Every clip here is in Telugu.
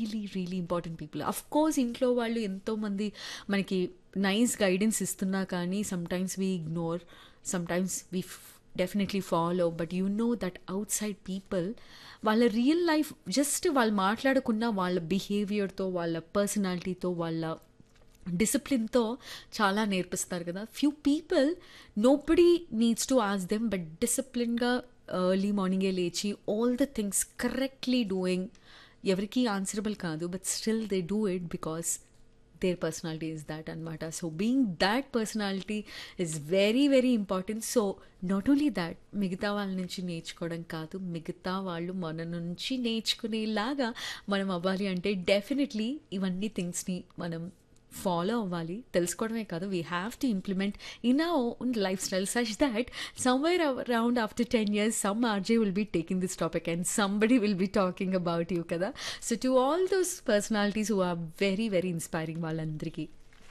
really really important people of course ఇంట్లో వాళ్ళు ఎంతోమంది మనకి నైస్ గైడెన్స్ ఇస్తున్నా కానీ sometimes we ignore sometimes we definitely follow but you know that outside people వాళ్ళ రియల్ లైఫ్ జస్ట్ వాళ్ళు మాట్లాడకుండా వాళ్ళ బిహేవియర్తో వాళ్ళ పర్సనాలిటీతో వాళ్ళ డిసిప్లిన్తో చాలా నేర్పిస్తారు కదా few people nobody needs to ask them but డిసిప్లిన్గా ఎర్లీ మార్నింగే లేచి all the things correctly doing ఎవరికి ఆన్సరబుల్ కాదు but still they do it because their personality is that అనమాట so being that personality is very very important so not only that మిగతా వాళ్ళ నుంచి నేర్చుకోవడం కాదు మిగతా వాళ్ళు మన నుంచి నేర్చుకునేలాగా మనం అవ్వాలి అంటే డెఫినెట్లీ ఇవన్నీ థింగ్స్ని మనం ఫాలో అవ్వాలి తెలుసుకోవడమే కాదు we have to implement in our own lifestyle such that somewhere around after ten years some RJ will be taking this topic and somebody will be talking about you కదా so to all those personalities who are very very inspiring వాళ్ళందరికీ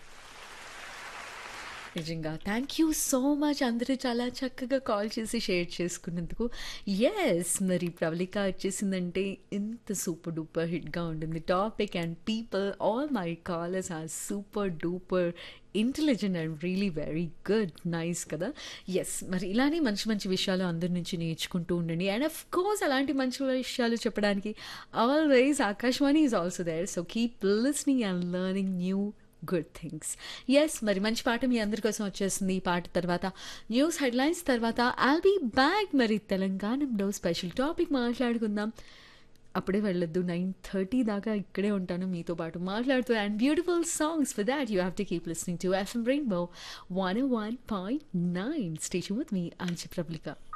నిజంగా థ్యాంక్ యూ సో మచ్ అందరూ చాలా చక్కగా కాల్ చేసి షేర్ చేసుకున్నందుకు ఎస్ మరి ప్రవళిక వచ్చేసిందంటే ఇంత సూపర్ డూపర్ హిట్గా ఉంటుంది topic and people all my callers are super duper intelligent and really very good nice కదా ఎస్ మరి ఇలానే మంచి మంచి విషయాలు అందరి నుంచి నేర్చుకుంటూ ఉండండి అండ్ అఫ్ కోర్స్ అలాంటి మంచి విషయాలు చెప్పడానికి always Akashvani is also there so keep listening and learning new good things yes మరి మంచి పాట మీ అందరి కోసం వచ్చేస్తుంది ఈ పాట తర్వాత న్యూస్ హెడ్లైన్స్ తర్వాత ఆల్ బీ బ్యాక్ మరి తెలంగాణలో స్పెషల్ టాపిక్ మాట్లాడుకుందాం అప్పుడే వెళ్ళొద్దు నైన్ థర్టీ దాకా ఇక్కడే ఉంటాను మీతో పాటు మాట్లాడుతూ and beautiful songs for that you have to keep listening to FM rainbow one one point nine station with me Anchi Prabalika